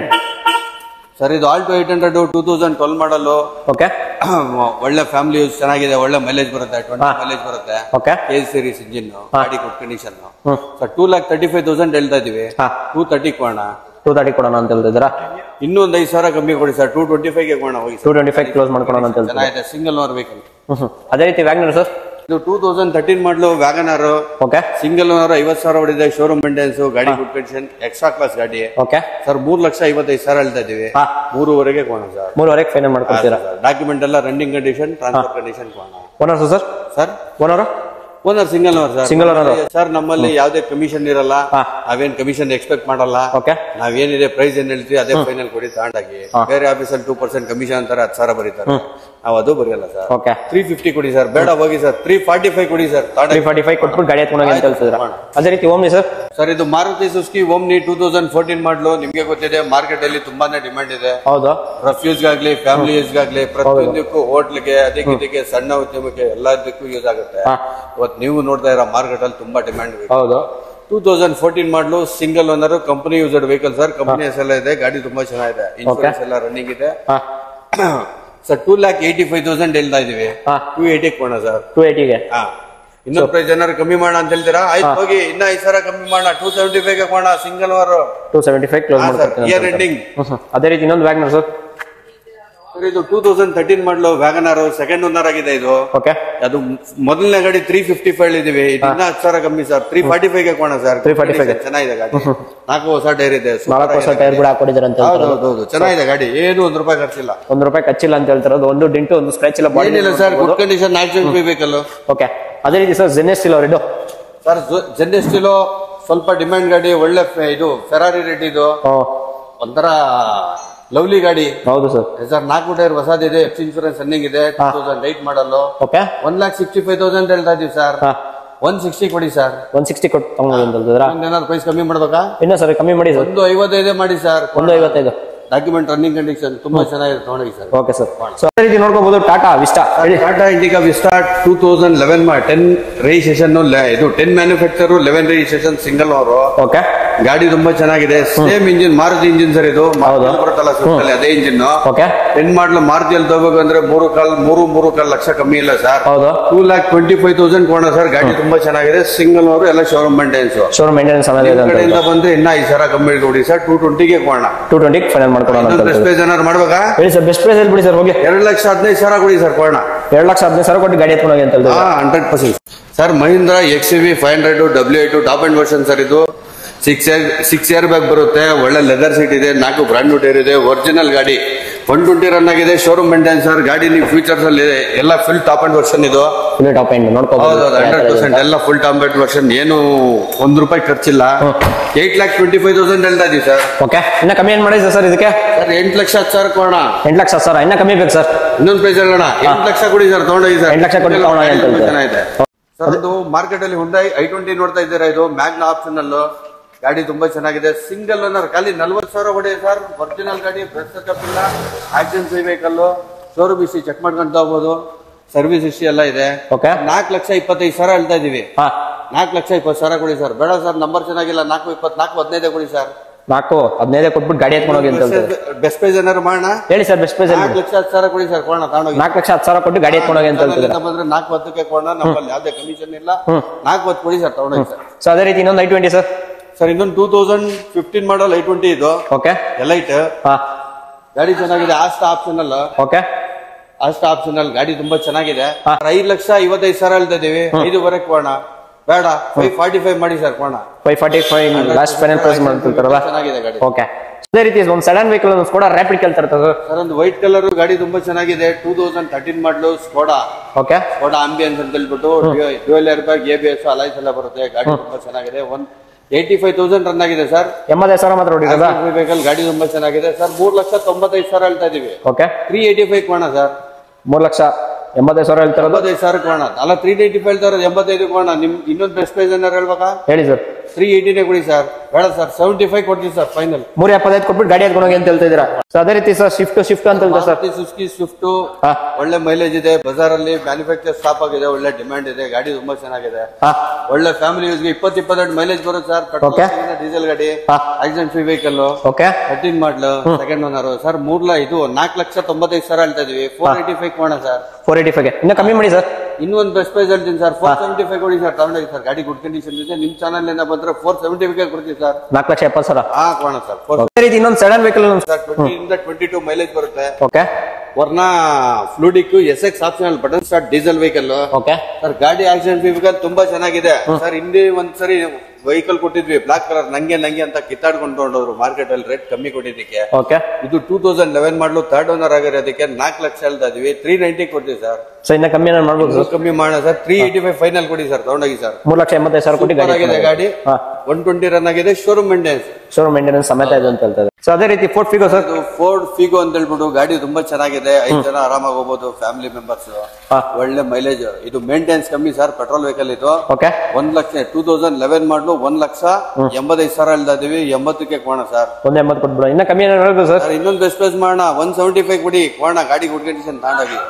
sir ಇದು Alto eight hundred two thousand twelve model okay ಒಳ್ಳೆ ಫ್ಯಾಮಿಲಿ ಯೂಸ್ ಚೆನ್ನಾಗಿದೆ ಒಳ್ಳೆ ಮೈಲೇಜ್ ಬರುತ್ತೆ ಟ್ವೆಂಟಿ ಹಾ. ಮೈಲೇಜ್ ಬರುತ್ತೆ ಓಕೆ ಕೆ ಸೀರೀಸ್ ಇಂಜಿನ್ ಗಾಡಿ good condition hmm sir two lakh thirty five thousand ಹೇಳ್ತಾ ಇದೀವಿ ಹಾ ಟೂ ತರ್ಟಿ ಕೊಡೋಣ ಟೂ ತರ್ಟಿ ಕೊಡೋಣ ಅಂತ ಹೇಳ್ತಿದ್ದೀರಾ ಇನ್ನೂ ಒಂದು ಐದು ಸಾವಿರ ಕಮ್ಮಿ ಕೊಡಿ ಸರ್ ಟೂ ಟ್ವೆಂಟಿ ಫೈವ್ಗೆ ಕೊಡೋಣ ಹೋಗಿ ಟೂ ಟ್ವೆಂಟಿ ಫೈವ್ ಕ್ಲೋಸ್ ಮಾಡ್ಕೊಳೋಣ ಅಂತ ಹೇಳ್ತಿದ್ದೀರಾ ಚೆನ್ನಾಗಿದೆ single owner vehicle hmm hmm ಅದೇ ರೀತಿ ವ್ಯಾಗ್ನರ್ ಸರ್ ಇದು two thousand thirteen model Wagon R okay single owner ಐವತ್ತು ಸಾವಿರ ಹೊಡಿದೆ ಶೋರೂಮ್ ಮೇಂಟೆನ್ಸ್ ಗಾಡಿ ಗುಡ್ ಕಂಡೀಷನ್ ಎಕ್ಸ್ಟ್ರಾ ಕ್ಲಾಸ್ ಗಾಡಿ ಓಕೆ ಸರ್ ಮೂರ್ ಲಕ್ಷ ಐವತ್ತೈದು ಸಾವಿರ ಹೇಳ್ತಾ ಇದೀವಿ ಹಾ ಮೂರುವರೆಗೆ ಕೊಡೋಣ ಸರ್ ಮೂರುವರೆಗೆ ಫೈನಲ್ ಮಾಡ್ಕೊಡ್ತೀರಾ ಡಾಕ್ಯುಮೆಂಟ್ ಎಲ್ಲ ರನ್ನಿಂಗ್ ಕಂಡೀಷನ್ ಟ್ರಾನ್ಸ್ಫರ್ ಕಂಡೀಷನ್ ಕೊಡೋಣ owner sir sir owner owner single owner sir Single owner. Sir ನಮ್ಮಲ್ಲಿ ಯಾವುದೇ ಕಮಿಷನ್ ಇರಲ್ಲ ಹಾ. ನಾವೇನ್ ಕಮಿಷನ್ ಎಕ್ಸ್ಪೆಕ್ಟ್ ಮಾಡಲ್ಲ ಓಕೆ ನಾವೇನಿದೆ ಪ್ರೈಸ್ ಏನ್ ಹೇಳ್ತೀವಿ ಅದೇ ಫೈನಲ್ ಕೊಡಿ ತಗೊಂಡಾಗಿ ಬೇರೆ ಆಫೀಸಲ್ಲಿ ಟೂ ಪರ್ಸೆಂಟ್ ಕಮಿಷನ್ ಅಂತಾರೆ ಹತ್ತು ಸಾವಿರ ಬರೀತಾರೆ ನಾವು ಅದು ಬರೆಯಲ್ಲ ಸರ್ ಓಕೆ ತ್ರೀ ಫಿಫ್ಟಿ ಕೊಡಿ ಸರ್ ಬೇಡ ಹೋಗಿ ಸರ್ ತ್ರೀ ಫಾರ್ಟಿ ಫೈವ್ ಕೊಡಿ ಸರ್ ತ್ರೀ ಫಾರ್ಟಿ ಫೈವ್ ಕೊಟ್ಬಿಟ್ಟು ಗಾಡಿ ಎತ್ಕೊಂಡೋಗಿ ಅಂತ ಹೇಳ್ತಿದ್ದೀರಾ ಅದೇ ರೀತಿ ಓಮ್ನಿ ಸರ್ ಸರ್ ಇದು Maruti Suzuki Omni two thousand fourteen model ನಿಮ್ಗೆ ಗೊತ್ತಿದೆ ಮಾರ್ಕೆಟ್ ಅಲ್ಲಿ ತುಂಬಾನೇ ಡಿಮ್ಯಾಂಡ್ ಇದೆ ಹೌದು ರಫ್ ಯೂಸ್ಗಾಗ್ಲಿ ಫ್ಯಾಮಿಲಿ ಯೂಸ್ಗಾಗ್ಲಿ ಪ್ರತಿಯೊಂದಕ್ಕೂ ಹೋಟ್ಲಿಗೆ ಅದಕ್ಕೆ ಇದಕ್ಕೆ ಸಣ್ಣ ಉದ್ಯಮಕ್ಕೆ ಎಲ್ಲದಕ್ಕೂ ಯೂಸ್ ಆಗುತ್ತೆ ಹಾ. ಇವತ್ತು ನೀವು ನೋಡ್ತಾ ಇರೋ ಮಾರ್ಕೆಟ್ ಅಲ್ಲಿ ತುಂಬಾ ಡಿಮ್ಯಾಂಡ್ ಹೌದು two thousand fourteen model single owner company used vehicle sir company ಎಲ್ಲ ಇದೆ ಗಾಡಿ ತುಂಬಾ ಚೆನ್ನಾಗಿದೆ ಇನ್ಶೂರೆನ್ಸ್ ಎಲ್ಲ ರನ್ನಿಂಗ್ ಇದೆ ಹಾ sir two lakh eighty five thousand ಹೇಳ್ತಾ ಇದೀವಿ ಹಾ ಟೂ ಏಯ್ಟಿ ಕೊಡೋಣ ಸರ್ ಟೂ ಏಯ್ಟಿಗೆ ಹಾ ಇನ್ನೊಂದು ಪ್ರೈಸ್ ಏನಾದ್ರು ಕಮ್ಮಿ ಮಾಡೋಣ ಅಂತ ಹೇಳ್ತೀರಾ ಆಯ್ತು ಹೋಗಿ ಇನ್ನ ಐದು ಸಾವಿರ ಕಮ್ಮಿ ಮಾಡೋಣ ಟೂ ಸೆವೆಂಟಿ ಫೈವ್ ಕೊಡೋಣ single owner two seventy five close ಮಾಡ್ಕೊಡ್ತೀನಿ ಇಯರ್ ಎಂಡಿಂಗ್ ಅದೇ ರೀತಿ ಇನ್ನೊಂದು ವ್ಯಾಗ್ನರ್ ಸರ್ ಸರ್ ಇದು two thousand thirteen model Wagon R second owner ಆಗಿದೆ ಇದು ಓಕೆ ಅದು ಮೊದಲನೇ ಗಾಡಿ ತ್ರೀ ಫಿಫ್ಟಿ ಫೈವ್ ಇದೀವಿ ಇನ್ನ ಹತ್ತು ಸಾವಿರ ಕಮ್ಮಿ ಸರ್ ತ್ರೀ ಫಾರ್ಟಿ ಫೈವ್ ಕೊಡೋಣ ಸರ್ 345 ಗೆ. ಚೆನ್ನಾಗಿದೆ ಗಾಡಿ ನಾಲ್ಕು ಹೊಸ ಟೈರ್ ಇದೆ super ನಾಲ್ಕು ವರ್ಷ ಆಗಿದೆ ಟೈರ್ ಗಾಡಿ. ಕೂಡ ಹಾಕೊಂಡಿದ್ದಾರೆ ಅಂತ ಹೌದು ಹೌದು ಹೌದು ಚೆನ್ನಾಗಿದೆ ಗಾಡಿ ಏನು ಒಂದ್ ರೂಪಾಯಿ ಖರ್ಚಿಲ್ಲ ಒಂದು ರೂಪಾಯಿ ಕಚ್ಚಿಲ್ಲ ಅಂತ ಹೇಳ್ತಿರೋದು ಒಂದು ಡಿಂಟು ಒಂದು ಸ್ಕ್ರಾಚ್ ಇಲ್ಲ ಬಾಡಿ ಏನಿಲ್ಲ sir good condition accident free ಬೇಕಲ್ಲ ಓಕೆ ಅದೇ ರೀತಿ ಸರ್ ಜೆನ್ ಎಸ್ ಅವ್ರ ಇದು ಸರ್ ಜೆನ್ ಸ್ಟಿಲೋ ಸ್ವಲ್ಪ ಡಿಮ್ಯಾಂಡ್ ಗಾಡಿ ಒಳ್ಳೆ ಫೆ- ಇದು ಫೆರಾರಿ ರೇಟ್ ಇದು ಓ ಒಂಥರ ಲವ್ಲಿ ಗಾಡಿ ಹೌದು ಸರ್ ಸರ್ ನಾಲ್ಕು ಟೈರ್ ಹೊಸದಿದೆ ಎಫ್ ಇನ್ಸೂರೆನ್ಸ್ ರನ್ನಿಂಗ್ ಇದೆ two thousand eight model okay one lakh sixty five thousand ಹೇಳ್ತಾ ಇದೀವಿ ಸರ್ ಹಾ ಒನ್ ಸಿಕ್ಸ್ಟಿ ಕೊಡಿ ಸರ್ ಒನ್ ಸಿಕ್ಸ್ಟಿ ಕೊಟ್ಟು ತಗೊಂಡು ಅಂತ ಹೇಳ್ತಿದ್ದೀರಾ ಏನಾದ್ರು ಪ್ರೈಸ್ ಕಮ್ಮಿ ಮಾಡ್ಬೇಕಾ ಇನ್ನ ಸರ್ ಕಮ್ಮಿ ಮಾಡಿ ಸರ್ ಒಂದು ಐವತ್ತೈದೇ ಮಾಡಿ ಸರ್ ಒಂದು ಐವತ್ತೈದು ಡಾಕ್ಯುಮೆಂಟ್ ರನ್ನಿಂಗ್ ಕಂಡೀಷನ್ ತುಂಬಾ ಚೆನ್ನಾಗಿದೆ ತಗೊಂಡಿ ಸರ್ ಓಕೆ ಸರ್ ಸೊ ಅದೇ ರೀತಿ ನೋಡ್ಕೋಬಹುದು ಟಾಟಾ ವಿಸ್ಟಾ ಹೇಳಿ Tata Indica Vista two thousand eleven ten registration ಇದು ten manufacture eleven registration single ಅವರು ಓಕೆ ಗಾಡಿ ತುಂಬಾ ಚೆನ್ನಾಗಿದೆ same engine Maruti engine sir ಇದು ಮಾರುತಿ ಹೌದು. ಬರುತ್ತಲ್ಲ Swift ಅಲ್ಲಿ ಅದೇ ಇಂಜಿನ್ ಓಕೆ ಟೆನ್ ಮಾಡ್ಲು ಮಾರುತಿಯಲ್ಲಿ ತಗೋಬೇಕು ಅಂದ್ರೆ ಮೂರು ಕಾಲ್ ಮೂರು ಮೂರು ಕಾಲ್ ಲಕ್ಷ ಕಮ್ಮಿ ಇಲ್ಲ ಸರ್ ಹೌದು two lakh twenty five thousand ಕೊಡೋಣ ಸರ್ ಗಾಡಿ ತುಂಬಾ ಚೆನ್ನಾಗಿದೆ ಸಿಂಗಲ್ ಅವರು ಎಲ್ಲ ಶೋರೂಮ್ ಮೇಂಟೆನ್ಸ್ ಶೋರೂಮ್ ಮೇಂಟೆನೆನ್ಸ್ ಅನ್ನೋದು ಇದೆ ಅಂತ ಕಡೆಯಿಂದ ಬಂದ್ರೆ ಇನ್ನ ಐದು ಸಾವಿರ ಕಮ್ಮಿ ಕೊಡಿ ಸರ್ ಟೂ ಟ್ವೆಂಟಿಗೆ ಕೊಡೋಣ ಟೂ ಟ್ವೆಂಟಿ ಫೈನಲ್ ಮಾಡ್ಕೊಡೋಣ ಅಂತ ಇನ್ನೊಂದು ಹೇಳ್ತಿದ್ದೀರಾ. ಸ್ಪೇಸ್ ಏನಾದ್ರು ಮಾಡ್ಬೇಕಾ ಹೇಳಿ ಸರ್ ಬೆಸ್ಟ್ ಪ್ರೈಸ್ ಹೇಳ್ಬಿಡಿ ಸರ್ ಹೋಗಿ ಎರಡು ಲಕ್ಷ ಹದಿನೈದು ಸಾವಿರ ಕೊಡಿ ಸರ್ ಕೊಡೋಣ ಎರಡು ಲಕ್ಷ ಹದಿನೈದು ಸಾವಿರ ಕೊಟ್ಟು ಗಾಡಿ ಎತ್ಕೊಂಡೋಗಿ ಅಂತ ಹೇಳ್ತಿದ್ದೀರಾ. ಹಾ hundred percent sir Mahindra X V five hundred W eight top end version sir ಇದು six air six air bag ಬರುತ್ತೆ ಒಳ್ಳೆ ಲೆದರ್ ಸೀಟ್ ಇದೆ ನಾಲ್ಕು ಬ್ರಾಂಡ್ ನ್ಯೂ ಟೈರ್ ಇದೆ ಒರಿಜಿನಲ್ ಗಾಡಿ ಒನ್ ಟ್ವೆಂಟಿ ರನ್ ಆಗಿದೆ ಶೋರೂಮ್ ಮೇಂಟೆನ್ ಸರ್ ಗಾಡಿ ನೀವು ಫ್ಯೂಚರ್ಸ್ ಅಲ್ಲಿ ಎಲ್ಲ ಫುಲ್ ಟಾಪ್ ಅಂಡ್ ವರ್ಷನ್ ಇದು ಫುಲ್ ಟಾಪ್ ಎಂಡ್ ನೋಡ್ಕೋಬಹುದು ಹೌದು ಹಂಡ್ರೆಡ್ ಪರ್ಸೆಂಟ್ ಎಲ್ಲ ಫುಲ್ ಟಾಪ್ ಅಂಡ್ ವರ್ಷನ್ ಏನು ಒಂದ್ ರೂಪಾಯಿ ಖರ್ಚಿಲ್ಲ eight lac twenty five thousand ಹೇಳ್ತಾ ಇದೀವಿ ಸರ್ ಓಕೆ ಇನ್ನ ಕಮ್ಮಿ ಏನ್ ಮಾಡಿದ್ರೆ ಸರ್ ಇದಕ್ಕೆ ಸರ್ ಎಂಟು ಲಕ್ಷ ಹತ್ತು ಸಾವಿರ ಕೊಡೋಣ ಎಂಟು ಲಕ್ಷ ಸರ್ ಇನ್ನ ಕಮ್ಮಿ ಬೇಕು ಸರ್ ಇನ್ನೊಂದು ಪ್ರೈಸ್ ಹೇಳೋಣ ಎಂಟು ಲಕ್ಷ ಕೊಡಿ ಸರ್ ತಗೊಂಡೋಗಿ ಸರ್ ಎಂಟ್ ಲಕ್ಷ ಕೊಡಿ ತಗೊಂಡೋಗಿ ಅಂತ ಹೇಳ್ತಾರೆ. ಚೆನ್ನಾಗಿದೆ ಸರ್ ಇದು ಮಾರ್ಕೆಟ್ ಅಲ್ಲಿ ಹುಂಡೈ ಐ ಟ್ವೆಂಟಿ ನೋಡ್ತಾ ಇದ್ದೀರಾ ಇದು ಮ್ಯಾಗ್ನ ಆಪ್ಷನ್ ಅಲ್ಲೂ ಗಾಡಿ ತುಂಬಾ ಚೆನ್ನಾಗಿದೆ ಸಿಂಗಲ್ ಓನರ್ ಖಾಲಿ ನಲ್ವತ್ತು ಸಾವಿರ ಹೊಡೆ ಸರ್ ಒರಿಜಿನಲ್ ಗಾಡಿ ಬ್ರೆಡ್ ಸೆಟಪ್ ಇಲ್ಲ accident free vehicle showroom history check ಮಾಡ್ಕೊಂತ ಹೋಗ್ಬೋದು ಸರ್ವಿಸ್ ಹಿಸ್ಟ್ರಿ ಎಲ್ಲ ಇದೆ ಓಕೆ ನಾಲ್ಕು ಲಕ್ಷ ಇಪ್ಪತ್ತೈದು ಸಾವಿರ ಹೇಳ್ತಾ ಇದೀವಿ ಹಾ ನಾಲ್ಕು ಲಕ್ಷ ಇಪ್ಪತ್ತು ಸಾವಿರ ಕೊಡಿ ಸರ್ ಬೇಡ ಸರ್ ನಂಬರ್ ಚೆನ್ನಾಗಿಲ್ಲ ನಾಲ್ಕು ಇಪ್ಪತ್ನಾಲ್ಕು ಹದಿನೈದೇ ಕೊಡಿ ಸರ್ ನಾಲ್ಕು ಹದಿನೈದೇ ಕೊಟ್ಬಿಟ್ಟು ಗಾಡಿ ಎತ್ಕೊಂಡೋಗಿ ಅಂತ ಹೇಳ್ತಾರೆ ಬೆಸ್ಟ್ ಪ್ರೈಸ್ ಏನಾದ್ರು ಮಾಡೋಣ ಹೇಳಿ ಸರ್ ಬೆಸ್ಟ್ ಪ್ರೈಸ್ ನಾಲ್ಕು ಲಕ್ಷ ಹತ್ತು ಸಾವಿರ ಕೊಡಿ ಸರ್ ಕೊಡೋಣ ತಗೊಂಡೋಗಿ ನಾಲ್ಕು ಲಕ್ಷ ಹತ್ತು ಸಾವಿರ ಕೊಟ್ಟು ಗಾಡಿ ಎತ್ಕೊಂಡೋಗಿ ಅಂತ ಹೇಳ್ತಿದ್ದಾರೆ ಚಾನಲಿಂದ ಬಂದ್ರೆ ನಾಲ್ಕು ಹತ್ತಕ್ಕೆ ಕೊಡೋಣ ನಮ್ಮಲ್ಲಿ ಯಾವುದೇ ಕಮಿಷನ್ ಇಲ್ಲ ನಾಲ್ಕು ಹತ್ತು ಕೊಡಿ ಸರ್ ತಗೊಂಡೋಗಿ ಸರ್ ಸೊ ಅದೇ ರೀತಿ ಇನ್ನೊಂದು ಐ ಟ್ವೆಂಟಿ ಸರ್ ಸರ್ ಇನ್ನೊಂದು two thousand fifteen model i twenty ಇದು ಓಕೆ ಎಲೈಟ್ ಹಾ ಗಾಡಿ ಚೆನ್ನಾಗಿದೆ ಆಸ್ಟ್ ಆಪ್ಷನ್ ಅಲ್ಲ ಓಕೆ ಆಸ್ಟ್ ಆಪ್ಷನ್ ಅಲ್ಲಿ ಗಾಡಿ ತುಂಬಾ ಚೆನ್ನಾಗಿದೆ ಹಾ. ಐದು ಲಕ್ಷ ಐವತ್ತೈದು ಸಾವಿರ ಹೇಳ್ತಾ ಇದೀವಿ ಐದುವರೆಗೆ ಕೊಡೋಣ ಬೇಡ ಫೈವ್ ಫಾರ್ಟಿ ಫೈವ್ ಮಾಡಿ ಸರ್ ಕೊಡೋಣ five forty five last final price ಮಾಡ್ತಿರ್ತಾರಲ್ಲ ಚೆನ್ನಾಗಿದೆ ಗಾಡಿ ಓಕೆ ಅದೇ ರೀತಿ ಒಂದು ಸಡನ್ ವೆಹಿಕಲ್ ಒಂದು ಸ್ಕೋಡಾ ರ್ಯಾಪಿಡ್ ಕೇಳ್ತಾ ಇರ್ತದೆ ಸರ್ ಒಂದು ವೈಟ್ ಕಲರ್ ಗಾಡಿ ತುಂಬಾ ಚೆನ್ನಾಗಿದೆ two thousand thirteen model Skoda okay Skoda Ambience ಅಂತ ಹೇಳ್ಬಿಟ್ಟು dual air bag A B S alloys ಎಲ್ಲ ಬರುತ್ತೆ ಗಾಡಿ ತುಂಬಾ ಚೆನ್ನಾಗಿದೆ one eighty five thousand run ಆಗಿದೆ ಸರ್ ಎಂಬತ್ತೈದು ಸಾವಿರ ಮಾತ್ರ ಹೊಡಿರೋದಾ ವೆಹಿಕಲ್ ಗಾಡಿ ತುಂಬಾ ಚೆನ್ನಾಗಿದೆ ಸರ್ ಮೂರ್ ಲಕ್ಷ ತೊಂಬತ್ತೈದು ಸಾವಿರ ಹೇಳ್ತಾ ಇದೀವಿ ಓಕೆ ತ್ರೀ ಏಯ್ಟಿ ಫೈವ್ ಕೋಣ ಸರ್ ಮೂರು ಲಕ್ಷ ಎಂಬತ್ತೈದು ಸಾವಿರ ಹೇಳ್ತಿರೋದು ಎಂಬತ್ತೈದು ಸಾವಿರ ಕೋಣ ಅಲ್ಲ ತ್ರೀ ಏಯ್ಟಿ ಫೈವ್ ಹೇಳ್ತಾ ಇರೋದು ಎಂಬತ್ತೈದು ಕೋಣ ನಿಮ್ ಇನ್ನೊಂದು ಬೆಸ್ಟ್ ಪ್ರೈಸ್ ಏನಾರು ಹೇಳ್ಬೇಕಾ ಹೇಳಿ ಸರ್ ತ್ರೀ ಏಯ್ಟಿನೇ ಕೊಡಿ ಸರ್ ಬೇಡ ಸರ್ ಸೆವೆಂಟಿ ಫೈವ್ ಕೊಡ್ತೀವಿ ಸರ್ ಫೈನಲ್ ಮೂರು ಎಪ್ಪತ್ತೈದು ಕೊಟ್ಬಿಟ್ಟು ಗಾಡಿ ಎತ್ಕೊಂಡು ಹೋಗಿ ಅಂತ ಹೇಳ್ತಾ ಇದ್ದೀರಾ ಸೊ ಅದೇ ರೀತಿ ಸರ್ ಶಿಫ್ಟ್ ಶಿಫ್ಟ್ ಅಂತ ಹೇಳ್ತಾರೆ ಸರ್ ಮಾರುತಿ ಸುಜುಕಿ ಸ್ವಿಫ್ಟ್ ಹಾ. ಒಳ್ಳೆ ಮೈಲೇಜ್ ಇದೆ ಬಜಾರ್ ಅಲ್ಲಿ ಮ್ಯಾನುಫ್ಯಾಕ್ಚರ್ ಸ್ಟಾಪ್ ಆಗಿದೆ ಒಳ್ಳೆ ಡಿಮ್ಯಾಂಡ್ ಇದೆ ಗಾಡಿ ತುಂಬಾ ಚೆನ್ನಾಗಿದೆ ಹಾ ಒಳ್ಳೆ ಫ್ಯಾಮಿಲಿ ಯೂಸ್ಗೆ ಇಪ್ಪತ್ತು ಇಪ್ಪತ್ತೆರಡು ಮೈಲೇಜ್ ಬರುತ್ತೆ ಸರ್ Okay. ಪೆಟ್ರೋಲ್ ಡೀಸೆಲ್ ಗಾಡಿ ಹಾ. Accident free vehicle okay thirteen ಮಾಡ್ಲು ಸೆಕೆಂಡ್ ಓನರ್ ಸರ್ ಮೂರ್ಲ ಇದು ನಾಲ್ಕು ಲಕ್ಷ ತೊಂಬತ್ತೈದು ಸಾವಿರ ಹೇಳ್ತಾ ಇದೀವಿ ಫೋರ್ ಏಯ್ಟಿ ಫೈವ್ ಕೋಣ ಸರ್ ಫೋರ್ ಏಯ್ಟಿ ಫೈವ್ ಇನ್ನೂ ಕಮ್ಮಿ ಮಾಡಿ ಸರ್ ಇನ್ನೊಂದು ಬೆಸ್ಟ್ ಪ್ರೈಸ್ ಹೇಳ್ತೀನಿ ಸರ್ ಫೋರ್ ಸೆವೆಂಟಿ ಫೈವ್ ಕೊಡಿ ಸರ್ ತಗೊಂಡೋಗಿ ಸರ್ ಗಾಡಿ ಗುಡ್ ಕಂಡೀಷನ್ ಇದೆ ನಿಮ್ ಚಾನಲ್ ಇಂದ ಬಂದ್ರೆ ಫೋರ್ ಸೆವೆಂಟಿ ಫೈವ್ ಕೊಡ್ತೀವಿ ಸರ್ ನಾಲ್ಕು ಲಕ್ಷ ಎಪ್ಪತ್ತು ಸಾವಿರ ಹಾ ಕೋಣ ಸರ್ ಫೋರ್ ಅದೇ ರೀತಿ ಇನ್ನೊಂದು ಸಡನ್ ವೆಹಿಕಲ್ ಸರ್ ಟ್ವೆಂಟಿ ಇಂದ ಟ್ವೆಂಟಿ ಟೂ ಮೈಲೇಜ್ ಬರುತ್ತೆ okay Verna Fluidic S X optional button start diesel vehicle okay sir ಗಾಡಿ ಆಕ್ಸಿಡೆಂಟ್ ವೆಹಿಕಲ್ ತುಂಬಾ ಚೆನ್ನಾಗಿದೆ ಸರ್ ಹಿಂದೆ ಒಂದ್ಸರಿ ವೆಹಿಕಲ್ ಕೊಟ್ಟಿದ್ವಿ ಬ್ಲಾಕ್ ಕಲರ್ ನಂಗೆ ನಂಗೆ ಅಂತ ಕಿತ್ತಾಡ್ಕೊಂಡು ತಗೊಂಡೋದ್ರು ಮಾರ್ಕೆಟ್ ಅಲ್ಲಿ ರೇಟ್ ಕಮ್ಮಿ ಕೊಟ್ಟಿದ್ದಕ್ಕೆ ಓಕೆ ಇದು ಟೂ ತೌಸಂಡ್ ಲೆವೆನ್ ಮಾಡಲು ಥರ್ಡ್ ಓನರ್ ಆಗಿರೋದಕ್ಕೆ ನಾಲ್ಕು ಲಕ್ಷ ಹೇಳ್ತಾ ಇದೀವಿ ತ್ರೀ ನೈಂಟಿ ಕೊಡ್ತೀವಿ ಸರ್ ಸೊ ಇನ್ನ ಕಮ್ಮಿ ಏನಾದ್ರು ಮಾಡ್ಬೋದು ಇನ್ನೂ ಕಮ್ಮಿ ಮಾಡೋಣ sir three eighty five final ಕೊಡಿ ಸರ್ ತಗೊಂಡೋಗಿ ಸರ್ ಮೂರು ಲಕ್ಷ ಎಂಬತ್ತೈದು ಸಾವಿರ ಕೊಟ್ಟು ಸೂಪರ್ ಆಗಿದೆ ಗಾಡಿ ಗಾಡಿ ಹಾ. ಒನ್ ಟ್ವೆಂಟಿ ರನ್ ಆಗಿದೆ ಶೋರೂಮ್ ಮೇಂಟೆನೆನ್ಸ್ ಶೋರೂಮ್ ಮೇಂಟೆನೆನ್ಸ್ ಸಮೇತ ಇದೆ ಅಂತ ಹೇಳ್ತಾರೆ ಸೊ ಅದೇ ರೀತಿ ಫೋರ್ಟ್ ಫಿಗೋ ಸರ್ ಇದು ಫೋರ್ಡ್ ಫಿಗೋ ಅಂತ ಹೇಳ್ಬಿಟ್ಟು ಗಾಡಿ ತುಂಬಾ ಚೆನ್ನಾಗಿದೆ ಐದು ಜನ ಆರಾಮಾಗಿ ಹೋಗ್ಬೋದು ಫ್ಯಾಮಿಲಿ ಮೆಂಬರ್ಸ್ ಹಾ. ಒಳ್ಳೆ ಮೈಲೇಜ್ ಇದು ಮೇಂಟೆನೆನ್ಸ್ ಕಮ್ಮಿ ಸರ್ ಪೆಟ್ರೋಲ್ ವೆಹಿಕಲ್ ಇದು ಓಕೆ ಒಂದ್ ಲಕ್ಷ ಟೂ ತೌಸಂಡ್ ಲೆವೆನ್ ಮಾಡ್ಲು ಒಂದ್ ಲಕ್ಷ ಎಂಬತ್ತೈದು ಸಾವಿರ ಹೇಳ್ತಾ ಇದೀವಿ ಎಂಬತ್ತಕ್ಕೆ ಕೋಣ ಸರ್ ಒಂದು ಎಂಬತ್ತು ಕೊಟ್ಬಿಡು ಇನ್ನ ಕಮ್ಮಿ ಏನಾದ್ರು ಹೇಳ್ಬೋದು ಸರ್ ಸರ್ ಇನ್ನೊಂದು ಬೆಸ್ಟ್ ಪ್ರೈಸ್ ಮಾಡೋಣ ಒನ್ ಸೆವೆಂಟಿ ಫೈವ್ ಕೊಡಿ ಕೋಣ ಗಾಡಿ ಗುಡ್ ಕಂಡೀಷನ್ ತಗೊಂಡೋಗಿ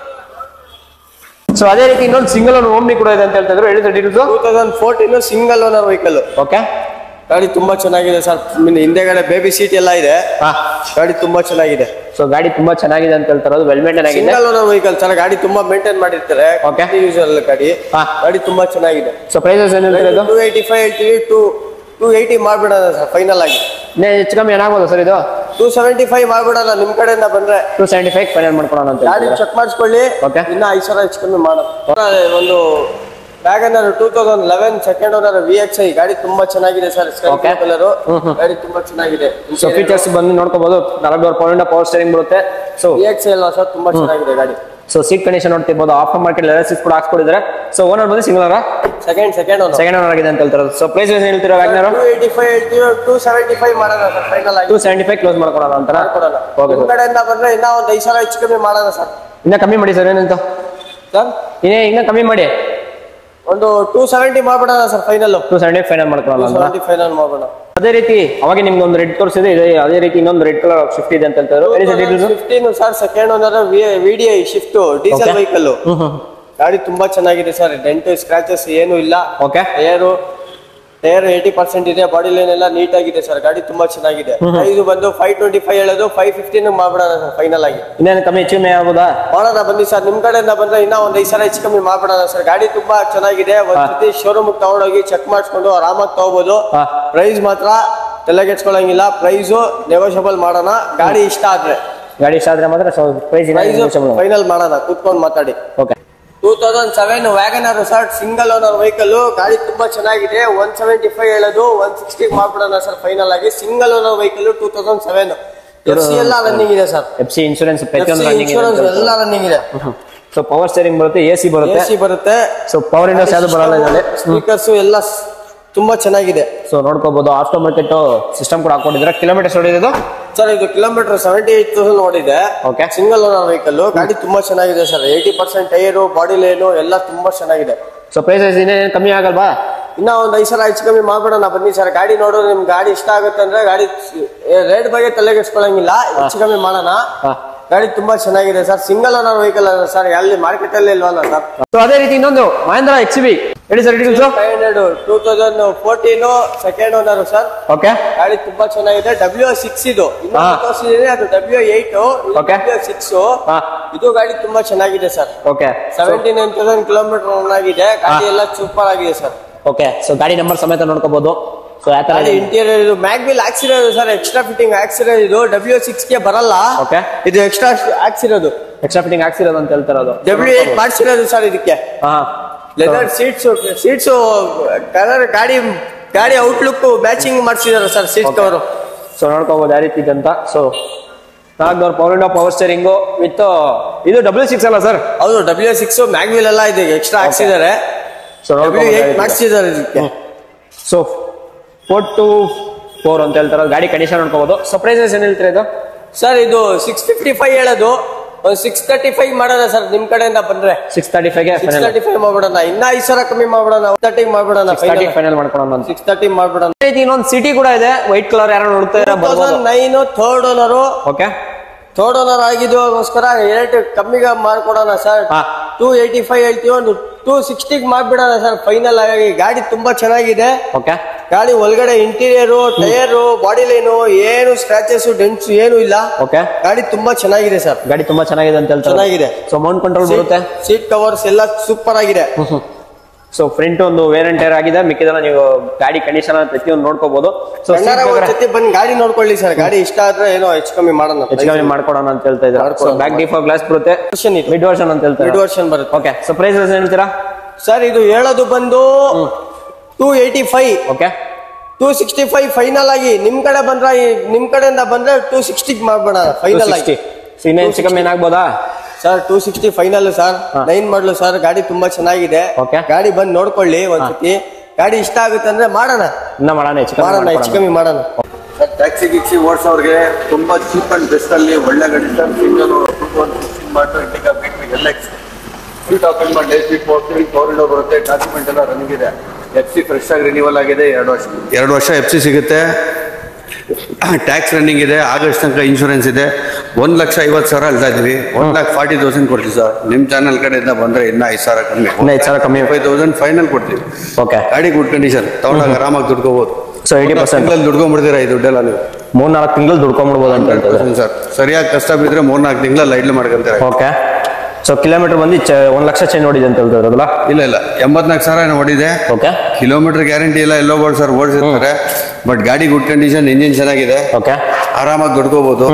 ಸೊ ಅದೇ ರೀತಿ ಇನ್ನೊಂದು ಸಿಂಗಲ್ ಒಂದು ಓಮ್ನಿ ಕೂಡ ಇದೆ ಅಂತ ಹೇಳ್ತಾ ಇದ್ರು ಹೇಳಿ sir details two thousand fourteen single owner vehicle okay ಗಾಡಿ ತುಂಬಾ ಚೆನ್ನಾಗಿದೆ ಸರ್ ಹಿಂದೆಗಡೆ ಬೇಬಿ ಸೀಟ್ ಎಲ್ಲ ಇದೆ ಹಾ ಗಾಡಿ ತುಂಬಾ ಚೆನ್ನಾಗಿದೆ ಸೊ ಗಾಡಿ ತುಂಬಾ ಚೆನ್ನಾಗಿದೆ ಅಂತ ಹೇಳ್ತಾರೆ ಅದು ವೆಲ್ ಮೇಂಟೈನ್ ಆಗಿದೆ ಸಿಂಗಲ್ ಓನರ್ ವೆಹಿಕಲ್ ಸರ್ ಗಾಡಿ ತುಂಬಾ ಮೇಂಟೈನ್ ಮಾಡಿರ್ತಾರೆ Okay. ಯೂಸಲ್ ಗಾಡಿ ಹಾ. ಗಾಡಿ ತುಂಬಾ ಚೆನ್ನಾಗಿದೆ ಸೊ ಪ್ರೈಸಸ್ ಏನು ಹೇಳ್ತಾರೆ ಇದು ಟೂ ಏಯ್ಟಿ ಫೈವ್ ಹೇಳ್ತೀವಿ ಟೂ ಟೂ ಏಯ್ಟಿ ಮಾಡ್ಬಿಡೋಣ ಸರ್ ಫೈನಲ್ ಆಗಿ ಇನ್ನೇ ಹೆಚ್ಚು ಕಮ್ಮಿ ಏನಾಗ್ಬೋದು ಸರ್ ಇದು ಟೂ ಸೆವೆಂಟಿ ಫೈವ್ ಮಾಡ್ಬಿಡೋಣ ನಿಮ್ ಕಡೆಯಿಂದ ಬಂದ್ರೆ ಟೂ ಸೆವೆಂಟಿ ಫೈವ್ ಫೈನಲ್ ಮಾಡ್ಕೊಳೋಣ ಅಂತ ಗಾಡಿ ಹೇಳ್ತಾರೆ ಚೆಕ್ ಮಾಡಿಸ್ಕೊಳ್ಳಿ Okay. ಇನ್ನ ಐದು ಸಾವಿರ ಹೆಚ್ಚು ಕಮ್ಮಿ ಮಾಡೋಣ ಒಂದು Wagon R two thousand eleven second owner V X I ಗಾಡಿ ತುಂಬಾ ಚೆನ್ನಾಗಿದೆ ಸರ್ ಸ್ಕೈ Okay. ಕಲರ್ ಗಾಡಿ ತುಂಬಾ ಚೆನ್ನಾಗಿದೆ ಸೊ ಫೀಚರ್ಸ್ ಬಂದು ನೋಡ್ಕೋಬಹುದು ನಲವತ್ತು ಪೌಂಡ್ ಪವರ್ ಸ್ಟೇರಿಂಗ್ ಬರುತ್ತೆ ಸೊ ವಿ ಎಕ್ಸ್ ಐ ಅಲ್ವಾ ಸರ್ ತುಂಬಾ ಚೆನ್ನಾಗಿದೆ ಗಾಡಿ ಸೊ ಸೀಟ್ ಕಂಡೀಷನ್ ನೋಡ್ತಿರ್ಬೋದು ಆಫರ್ ಮಾರ್ಕೆಟ್ ಸೀಟ್ ಕೂಡ ಹಾಕ್ಸ್ಕೊಡಿದ್ರೆ ಸೊ ಓನರ್ ಬಂದು single second second owner second owner ಆಗಿದೆ ಅಂತ ಹೇಳ್ತಾರೆ ಸೊ ಪ್ರೈಸ್ ಏನು ಹೇಳ್ತೀರಾ ವ್ಯಾಗ್ನರ್ ಟೂ ಏಯ್ಟಿ ಫೈವ್ ಹೇಳ್ತೀವಿ ಟೂ ಸೆವೆಂಟಿ ಫೈವ್ ಮಾಡೋಣ ಸರ್ ಫೈನಲ್ ಆಗಿ ಟೂ ಸೆವೆಂಟಿ ಫೈವ್ ಕ್ಲೋಸ್ ಮಾಡ್ಕೊಳೋಣ ಅಂತಾರ ಕೊಡೋಣ ಓಕೆ ನಿಮ್ ಕಡೆಯಿಂದ ಬಂದ್ರೆ ಇನ್ನ ಒಂದು ಐದು ಸಾವಿರ ಹೆಚ್ಚು ಕಮ್ಮಿ ಮಾಡೋಣ ಸರ್ ಇನ್ನ ಕಮ್ಮಿ ಮಾಡಿ ಸರ್ ಏನಂತ ಸರ್ ಇನ್ನೇ ಇನ್ನ ಕಮ್ಮಿ ಮಾಡಿ ಒಂದು ಟೂ ಸೆವೆಂಟಿ ಮಾಡ್ಬಿಡೋಣ sir final two seventy final ಮಾಡ್ಕೊಳ್ಳೋಣ ಅಂತ ಸೆವೆಂಟಿ ಫೈನಲ್ ಮಾಡ್ಬೋಣ ಅದೇ ರೀತಿ ಅವಾಗ ನಿಮ್ಗೆ ಒಂದು ರೆಡ್ ತೋರಿಸಿದೆ ಇದೆ ಅದೇ ರೀತಿ ಇನ್ನೊಂದು ರೆಡ್ ಕಲರ್ ಶಿಫ್ಟ್ ಇದೆ ಅಂತ ಹೇಳ್ತಾರೆ very details fifteen sir second owner V D I shift diesel Okay. Vehicle ಗಾಡಿ ತುಂಬಾ ಚೆನ್ನಾಗಿದೆ ಸರ್ ಡೆಂಟ್ ಸ್ಕ್ರಾಚಸ್ ಏನು ಇಲ್ಲ okay tyre tyre eighty percent ಇದೆ ಬಾಡಿ ಲೈನ್ ಎಲ್ಲ ನೀಟ್ ಆಗಿದೆ ಸರ್ ಗಾಡಿ ತುಂಬಾ ಚೆನ್ನಾಗಿದೆ ಪ್ರೈಸ್ ಬಂದು ಫೈವ್ ಟ್ವೆಂಟಿ ಫೈವ್ ಹೇಳೋದು ಫೈವ್ ಫಿಫ್ಟೀನ್ ಮಾಡ್ಬಿಡೋಣ ಸರ್ ಫೈನಲ್ ಆಗಿ ಇನ್ನೇನು ಕಮ್ಮಿ ಹೆಚ್ಚು ಕಮ್ಮಿ ಆಗ್ಬೋದಾ ಮಾಡೋಣ ಬನ್ನಿ ಸರ್ ನಿಮ್ ಕಡೆಯಿಂದ ಬಂದ್ರೆ ಇನ್ನ ಒಂದ್ ಐದು ಸಾವಿರ ಹೆಚ್ಚು ಕಮ್ಮಿ ಮಾಡ್ಬಿಡೋಣ ಸರ್ ಗಾಡಿ ತುಂಬಾ ಚೆನ್ನಾಗಿದೆ ಒಂದ್ ಸತಿ ಶೋರೂಮ್ ತಗೊಂಡೋಗಿ ಚೆಕ್ ಮಾಡಿಸ್ಕೊಂಡು ಆರಾಮಾಗಿ ತಗೋಬಹುದು ಹಾ. ಪ್ರೈಸ್ ಮಾತ್ರ ತಲೆಗೆಡ್ಸ್ಕೊಳಂಗಿಲ್ಲ ಪ್ರೈಸು ನೆಗೋಷಿಯಬಲ್ ಮಾಡೋಣ ಗಾಡಿ ಇಷ್ಟ ಆದ್ರೆ ಗಾಡಿ ಇಷ್ಟ ಆದ್ರೆ ಮಾತ್ರ ಪ್ರೈಸ್ ಪ್ರೈಸ್ ಫೈನಲ್ ಮಾಡೋಣ ಕೂತ್ಕೊಂಡು ಮಾತಾಡಿ okay two thousand seven Wagon R sir single owner vehicle ಗಾಡಿ ತುಂಬಾ ಚೆನ್ನಾಗಿದೆ ಒನ್ ಸೆವೆಂಟಿ ಫೈವ್ ಹೇಳೋದು ಒನ್ ಸಿಕ್ಸ್ಟಿ ಮಾಡ್ಬಿಡೋಣ ಸರ್ ಫೈನಲ್ ಆಗಿ single owner vehicle two thousand seven F C ಎಲ್ಲ ರನ್ನಿಂಗ್ ಇದೆ sir F C insurance F ಪ್ರತಿಯೊಂದು ಸಿ ಇನ್ಶೂರೆನ್ಸ್ ಎಲ್ಲ ರನ್ನಿಂಗ್ ಇದೆ ಸೊ ಪವರ್ ಸ್ಟೇರಿಂಗ್ ಬರುತ್ತೆ ಎ ಸಿ ಎ ಬರುತ್ತೆ ಸಿ ಬರುತ್ತೆ ಸೊ ಪವರ್ ಇಂಡೋಸ್ ಯಾವ್ದು ಬರಲ್ಲ ಇದರಲ್ಲಿ ಸ್ಪೀಕರ್ಸ್ ಎಲ್ಲ ಸ್- ತುಂಬಾ ಚೆನ್ನಾಗಿದೆ ಸೊ ನೋಡ್ಕೋಬಹುದು ಆಫ್ಟರ್ ಮಾರ್ಕೆಟ್ ಸಿಸ್ಟಮ್ ಕೂಡ ಹಾಕೊಂಡಿದ್ರೆ ಕಿಲೋಮೀಟರ್ಸ್ ಹೊಡಿದ್ದು ಸರ್ ಇದು ಕಿಲೋಮೀಟರ್ ಸೆವೆಂಟಿ ಏಟ್ ತೌಸಂಡ್ ನೋಡಿದೆ Okay. ಸಿಂಗಲ್ ಓನರ್ ವೆಹಿಕಲ್ ಗಾಡಿ ತುಂಬಾ ಚೆನ್ನಾಗಿದೆ sir eighty percent tyre body line ಎಲ್ಲ ತುಂಬಾ ಚೆನ್ನಾಗಿದೆ ಸೊ ಪ್ರೈಸಸ್ ಇನ್ನೇನು ಕಮ್ಮಿ ಆಗಲ್ವಾ ಇನ್ನ ಒಂದ್ ಐದು ಸಾವಿರ ಹೆಚ್ಚು ಕಮ್ಮಿ ಮಾಡ್ಬಿಡೋಣ ಬನ್ನಿ ಸರ್ ಗಾಡಿ ನೋಡೋದು ನಿಮ್ ಗಾಡಿ ಇಷ್ಟ ಆಗುತ್ತೆ ಅಂದ್ರೆ ಗಾಡಿ ರೇಟ್ ಬಗ್ಗೆ ತಲೆಗೆಡ್ಸ್ಕೊಳಂಗಿಲ್ಲ ಹೆಚ್ಚು ಕಮ್ಮಿ ಮಾಡೋಣ ಹಾ. ಗಾಡಿ ತುಂಬಾ ಚೆನ್ನಾಗಿದೆ ಸರ್ ಸಿಂಗಲ್ ಓನರ್ ವೆಹಿಕಲ್ ಅಲ್ಲ ಸರ್ ಅಲ್ಲಿ ಮಾರ್ಕೆಟ್ ಅಲ್ಲಿ ಇಲ್ವಲ್ಲ ಸರ್ ಸೊ ಅದೇ ರೀತಿ ಇನ್ನೊಂದು ಮಹೇಂದ್ರ ಎಕ್ಸ್ ಬಿ ಹೇಳಿ sir details five hundred two thousand fourteen second owner sir okay ಗಾಡಿ ತುಂಬಾ ಚೆನ್ನಾಗಿದೆ ಡಬ್ಲ್ಯೂ ಸಿಕ್ಸ್ ಇದು ಹಾ. ಇನ್ನೊಂದು ತೋರಿಸಿದ್ರೆ ಅದು W eight Okay. W six ಹಾ. ಇದು ಗಾಡಿ ತುಂಬಾ ಚೆನ್ನಾಗಿದೆ sir okay seventy nine thousand kilometre run ಆಗಿದೆ ಗಾಡಿ ಎಲ್ಲ ಸೂಪರ್ ಆಗಿದೆ ಸರ್ ಓಕೆ ಸೊ ಗಾಡಿ ನಂಬರ್ ಸಮೇತ ನೋಡ್ಕೋಬಹುದು ಸೊ ಯಾವ ತರ ಗಾಡಿ ಇಂಟೀರಿಯರ್ ಇದು ಮ್ಯಾಗ್ವಿಲ್ ಹಾಕ್ಸಿರೋದು ಸರ್ ಎಕ್ಸ್ಟ್ರಾ ಫಿಟ್ಟಿಂಗ್ ಹಾಕ್ಸಿರೋದು ಇದು ಡಬ್ಲ್ಯೂ ಸಿಕ್ಸ್ ಗೆ ಬರಲ್ಲ Okay. ಇದು ಎಕ್ಸ್ಟ್ರಾ ಹಾಕ್ಸಿರೋದು ಎಕ್ಸ್ಟ್ರಾ ಫಿಟ್ಟಿಂಗ್ ಹಾಕ್ಸಿರೋದು ಅಂತ ಹೇಳ್ತಿರೋದು ಡಬ್ಲ್ಯೂ ಏಟ್ ಮಾಡಿಸಿರೋದು ಸರ್ ಇದಕ್ಕೆ ಹಾ ಲೆದರ್ ಸೀಟ್ಸ್ ಸೀಟ್ಸ್ ಕಲರ್ ಗಾಡಿ ಗಾಡಿ ಔಟ್ಲುಕ್ ಮ್ಯಾಚಿಂಗ್ ಮಾಡಿಸಿದಾರೆ ಸರ್ ಸೀಟ್ ಕವರು ಸೊ ನೋಡ್ಕೋಬಹುದು ಯಾವ ರೀತಿ ಇದೆ ಅಂತ ಸೊ ನಾಲ್ಕು power window power steering with ಇದು ಡಬ್ಲ್ಯೂ ಸಿಕ್ಸ್ ಅಲ್ಲ ಸರ್ ಹೌದು ಡಬ್ಲ್ಯೂ ಸಿಕ್ಸ್ ಮ್ಯಾಗ್ವಿಲ್ ಎಲ್ಲ ಇದೆ ಎಕ್ಸ್ಟ್ರಾ ಹಾಕ್ಸಿದ್ದಾರೆ ಸೊ ಡಬ್ಲ್ಯೂ ಏಟ್ ಮಾಡಿಸಿದ್ದಾರೆ ಇದಕ್ಕೆ ಸೊ ಫೋರ್ ಟು ಫೋರ್ ಅಂತ ಹೇಳ್ತಾರೆ ಗಾಡಿ ಕಂಡೀಷನ್ ನೋಡ್ಕೋಬಹುದು ಸೊ ಪ್ರೈಸಸ್ ಏನ್ ಹೇಳ್ತೀರಾ ಇದು ಸರ್ ಇದು ಸಿಕ್ಸ್ ಫಿಫ್ಟಿ ಫೈವ್ ಹೇಳೋದು ಸಿಕ್ಸ್ ತರ್ಟಿ ಫೈವ್ ಮಾಡೋಣ ಸರ್ ನಿಮ್ ಕಡೆಯಿಂದ ಬಂದ್ರೆ ಸಿಕ್ಸ್ ತರ್ಟಿ ಫೈವ್ಗೆ ಸಿಕ್ಸ್ ಫೈನಲ್ ತರ್ಟಿ ಫೈವ್ ಮಾಡ್ಬಿಡೋಣ ಇನ್ನ ಐದು ಸಾವಿರ ಕಮ್ಮಿ ಮಾಡ್ಬಿಡೋಣ ತರ್ಟಿ ಮಾಡ್ಬಿಡೋಣ ತರ್ಟಿ ಫೈನಲ್ ಮಾಡ್ಕೊಳೋಣ ಅಂತ ಸಿಕ್ಸ್ ತರ್ಟಿ ಮಾಡ್ಬಿಡೋಣ ಅದೇ ರೀತಿ ಇನ್ನೊಂದು ಸಿಟಿ ಕೂಡ ಇದೆ ವೈಟ್ ಕಲರ್ ಯಾರು ನೋಡ್ತಾ ಇರೋ ಬರ್ಬೋದು nine third owner okay third owner ಆಗಿದ್ದೋಸ್ಕರ ರೇಟ್ ಕಮ್ಮಿಗೆ ಮಾಡ್ಕೊಡೋಣ ಸರ್ ಹಾ. ಟೂ ಏಯ್ಟಿ ಫೈವ್ ಹೇಳ್ತೀವಿ ಒಂದು ಟೂ ಸಿಕ್ಸ್ಟಿಗೆ ಮಾಡ್ಬಿಡೋಣ ಸರ್ ಫೈನಲ್ ಆಗಿ ಗಾಡಿ ತುಂಬಾ ಚೆನ್ನಾಗಿದೆ ಓಕೆ ಗಾಡಿ ಒಳಗಡೆ ಇಂಟೀರಿಯರು ಟೈರು ಬಾಡಿ ಲೈನು ಏನು ಸ್ಕ್ರಾಚಸ್ ಡೆಂಟ್ಸ್ ಏನು ಇಲ್ಲ ಓಕೆ ಗಾಡಿ ತುಂಬಾ ಚೆನ್ನಾಗಿದೆ ಸರ್ ಗಾಡಿ ತುಂಬಾ ಚೆನ್ನಾಗಿದೆ ಅಂತ ಹೇಳ್ತಾರೆ ಚೆನ್ನಾಗಿದೆ. ಸೊ ಮೌಂಟ್ ಕಂಟ್ರೋಲ್ ಬರುತ್ತೆ ಸೀಟ್ ಕವರ್ಸ್ ಎಲ್ಲ ಸೂಪರ್ ಆಗಿದೆ ಸೊ ಫ್ರಂಟ್ ಒಂದು ವೇರಿಯಂಟ್ ಟೈರ್ ಆಗಿದೆ ಮಿಕ್ಕಿದೆಲ್ಲ ನೀವು ಗಾಡಿ ಕಂಡೀಷನ್ ಪ್ರತಿಯೊಂದು ನೋಡ್ಕೋಬಹುದು ಸೊ ಕನ್ನಡ ಒಂದ್ ಜೊತೆ ಬಂದು ಗಾಡಿ ನೋಡ್ಕೊಳ್ಳಿ ಸರ್ ಗಾಡಿ ಇಷ್ಟ ಆದ್ರೆ ಏನೋ ಹೆಚ್ಚು ಕಮ್ಮಿ ಮಾಡೋಣ ಹೆಚ್ಚು ಕಮ್ಮಿ ಮಾಡ್ಕೊಡೋಣ ಅಂತ ಹೇಳ್ತಾ ಇದ್ದಾರೆ ಸೊ ಬ್ಯಾಕ್ ಡಿಫೋ ಗ್ಲಾಸ್ ಬರುತ್ತೆ Version ಇದು. ಮಿಡ್ ವರ್ಷನ್ ಅಂತ ಹೇಳ್ತಾರೆ ಮಿಡ್ ವರ್ಷನ್ ಬರುತ್ತೆ ಓಕೆ ಸೊ ಪ್ರೈಸ್ ಹೇಳ್ತೀರಾ ಸರ್ ಇದು ಹೇಳೋದು ಬಂದು two eighty five okay two sixty five final ಆಗಿ ನಿಮ್ ಕಡೆ ಬಂದ್ರೆ ಈ- ನಿಮ್ ಕಡೆಯಿಂದ ಬಂದ್ರೆ ಟೂ ಸಿಕ್ಸ್ಟಿಗೆ ಮಾಡ್ಬೇಡ ಫೈನಲ್ ಆಗಿ ಇನ್ನೂ ಹೆಚ್ಚು ಕಮ್ಮಿ ಏನಾಗ್ಬೋದಾ sir two sixty final sir ಹಾ. ನೈನ್ ಮಾಡ್ಲು ಸರ್ ಗಾಡಿ ತುಂಬಾ ಚೆನ್ನಾಗಿದೆ Okay. ಗಾಡಿ ಬಂದು ನೋಡ್ಕೊಳ್ಳಿ ಒಂದ್ಸತಿ ಗಾಡಿ ಇಷ್ಟ ಆಗುತ್ತೆ ಅಂದ್ರೆ ಮಾಡೋಣ ಇನ್ನ ಮಾಡೋಣ ಹೆಚ್ಚು ಕಮ್ಮಿ ಮಾಡೋಣ ಹೆಚ್ಚು ಮಾಡ್ಕೊಡೋಣ. ಕಮ್ಮಿ ಮಾಡೋಣ ಸರ್ ಟ್ಯಾಕ್ಸಿ ಗಿಕ್ಸಿ ಓಡಿಸೋರಿಗೆ ತುಂಬಾ ಚೀಪ್ ಅಂಡ್ ಬೆಸ್ಟ್ ಅಲ್ಲಿ ಒಳ್ಳೆ ಗಾಡಿ ಸರ್ ಸಿಂಗಲ್ ಮಾಡಿ ಇಂಡಿಕಾ ಬಿಟ್ಟು ಎಲ್ಲ ಸೀಟ್ ಓಪನ್ ಮಾಡಿ S B four four window ಬರುತ್ತೆ ಡಾಕ್ಯುಮೆಂಟ್ ಎಲ್ಲ ರನ್ನಿಂಗ್ ಇದೆ ಎಫ್ ಸಿ ಫ್ರೆಶ್ ಆಗಿ ರಿನ್ಯೂವಲ್ ಆಗಿದೆ ಎರಡು ವರ್ಷ ಎರಡು ವರ್ಷ ಎಫ್ ಸಿ ಸಿಗುತ್ತೆ ಟ್ಯಾಕ್ಸ್ ರನ್ನಿಂಗ್ ಇದೆ ಆಗಸ್ಟ್ ತನಕ ಇನ್ಶೂರೆನ್ಸ್ ಇದೆ ಒಂದ್ ಲಕ್ಷ ಐವತ್ತು ಸಾವಿರ ಅಳ್ತಾ ಇದೀವಿ ಒನ್ ಲ್ಯಾಕ್ ಫಾರ್ಟಿ ತೌಸಂಡ್ ಕೊಡ್ತೀವಿ ಸರ್ ನಿಮ್ಮ ಚಾನಲ್ ಕಡೆಯಿಂದ ಬಂದ್ರೆ ಇನ್ನ ಐದು ಸಾವಿರ ಕಮ್ಮಿ ಇನ್ನ ಐದು ಸಾವಿರ ಕಮ್ಮಿ. ಫೈವ್ ತೌಸಂಡ್ ಫೈನಲ್ ಕೊಡ್ತೀವಿ ಓಕೆ ಗಾಡಿ ಗುಡ್ ಕಂಡೀಷನ್ ತಗೊಂಡಾಗ ಆರಾಮಾಗಿ ದುಡ್ಕೋಬಹುದು ಸೊ ಏಯ್ಟಿ ಪರ್ಸೆಂಟ್ ತಿಂಗಳಲ್ಲಿ ದುಡ್ಕೊಂಡ್ಬಿಡ್ತೀರಾ ಈ ದುಡ್ಡೆಲ್ಲ ನೀವು ಮೂರ್ನಾಲ್ಕು ತಿಂಗಳು ದುಡ್ಕೊಂಡ್ಬಿಡ್ಬೋದು ಅಂತ ಹೇಳ್ತಾರೆ ಸರ್ ಸರಿಯಾಗಿ ಕಷ್ಟ ಬಿದ್ರೆ ಮೂರ್ನಾಲ್ಕು ತಿಂಗಳ ಲೈಡ್ಲು ಮಾಡ್ಕೊಂತಾರೆ ಓಕೆ ಸೊ ಕಿಲೋಮೀಟರ್ ಬಂದು ಚ- ಒಂದ್ ಲಕ್ಷ ಚೇಂಜ್ ನೋಡಿದೆ ಅಂತ ಹೇಳ್ತಾರಲ್ಲ ಇಲ್ಲ ಇಲ್ಲ ಎಂಬತ್ನಾಲ್ಕು ಸಾವಿರ ಏನೋ ಹೊಡಿದೆ ಓಕೆ ಕಿಲೋಮೀಟರ್ ಗ್ಯಾರಂಟಿ ಇಲ್ಲ ಎಲ್ಲೋ ಬೋರ್ಡ್ ಸರ್ ಓಡಿಸಿರ್ತಾರೆ ಬಟ್ ಗಾಡಿ ಗುಡ್ ಕಂಡೀಷನ್ ಇಂಜಿನ್ ಚೆನ್ನಾಗಿದೆ ಓಕೆ ಆರಾಮಾಗಿ ದುಡ್ಕೋಬಹುದು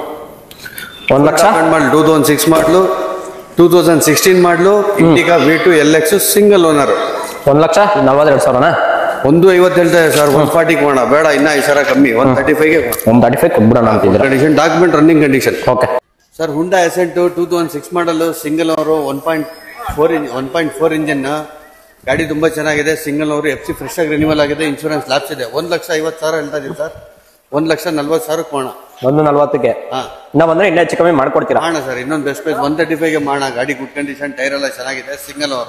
ಒಂದ್ lakh model two thousand six model two thousand sixteen model Indica V two L X single owner ಒಂದ್ ಲಕ್ಷ ನಲ್ವತ್ತೆರಡು ಸಾವಿರನಾ ಒಂದು ಐವತ್ತು ಹೇಳ್ತಾ ಇದೆ ಸರ್ ಒನ್ ಫಾರ್ಟಿ ಕೊಡೋಣ ಬೇಡ ಇನ್ನ ಐದು ಸಾವಿರ ಕಮ್ಮಿ ಒನ್ ತರ್ಟಿ ಫೈವ್ಗೆ ಒಂದ್ ತರ್ಟಿ ಫೈವ್ ಕೊಟ್ಬಿಡೋಣ ಅಂತಿದ್ರೆ condition document running condition okay sir Hyundai accent two thousand six model single ಅವರು ಒನ್ ಪಾಯಿಂಟ್ ಫೋರ್ ಇಂಜ್ ಒನ್ ಪಾಯಿಂಟ್ ಫೋರ್ ಇಂಜಿನ್ ಗಾಡಿ ತುಂಬಾ ಚೆನ್ನಾಗಿದೆ ಸಿಂಗಲ್ ಅವರು ಎಫ್ ಸಿ ಫ್ರೆಶ್ ಆಗಿ ರಿನ್ಯೂವಲ್ ಆಗಿದೆ ಇನ್ಶೂರೆನ್ಸ್ ಲ್ಯಾಪ್ಸ್ ಇದೆ ಒಂದ್ ಲಕ್ಷ ಐವತ್ತು ಸಾವಿರ ಹೇಳ್ತಾ ಇದೀವಿ ಸರ್ ಒಂದ್ ಲಕ್ಷ ನಲ್ವತ್ತು ಸಾವಿರ ಕೋಣ ಒಂದು ನಲ್ವತ್ತಕ್ಕೆ ಹಾ ಇನ್ನ ಬಂದ್ರೆ ಇನ್ನೂ ಹೆಚ್ಚು ಕಮ್ಮಿ ಮಾಡ್ಕೊಡ್ತೀರಾ ಮಾಡೋಣ ಸರ್ ಇನ್ನೊಂದು ಬೆಸ್ಟ್ ಪ್ರೈಸ್ ಒನ್ ತರ್ಟಿ ಫೈವ್ಗೆ ಮಾಡೋಣ ಗಾಡಿ ಗುಡ್ ಕಂಡೀಷನ್ ಟೈರ್ ಎಲ್ಲ ಚೆನ್ನಾಗಿದೆ ಸಿಂಗಲ್ ಅವರು